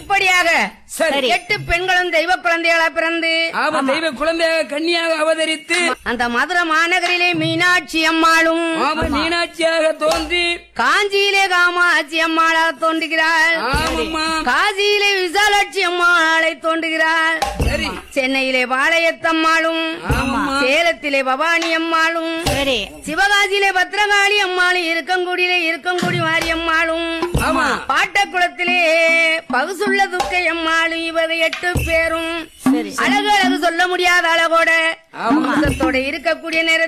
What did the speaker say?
இப்படியாக சரி. எட்டு பெண்களும் தெய்வ குழந்தைகளா பிறந்து ஆமா தெய்வ குழந்தையாக கன்னியாக அவதரித்து அந்த மதுரை மாநகரிலே மீனாட்சி அம்மாளும் ஆமா மீனாட்சியாக தோன்றி காஞ்சியிலே காமாட்சி அம்மாளாக தோன்றுகிறாள் ஆமாம்மா காசியிலே விசாலாட்சி அம்மாளை தோன்றுகிறாள் சரி சென்னையிலே பாளையத்தம்மாளும் ஆமாம்மா சேலத்திலே பவானி அம்மாளும் சரி சிவகாசியிலே பத்ரகாளி அம்மாளும் இருக்கங்குடியிலே இருக்கங்குடி மாரி அம்மாளும் ஆமா பாட்டக்குளத்திலே பகுசுள்ள துக்கை அம்மாளும் இவங்க எட்டு பேரும் சரி அழகு அழகு சொல்ல முடியாத அழகோட அம்சத்தோட இருக்கக்கூடிய நேரத்தில்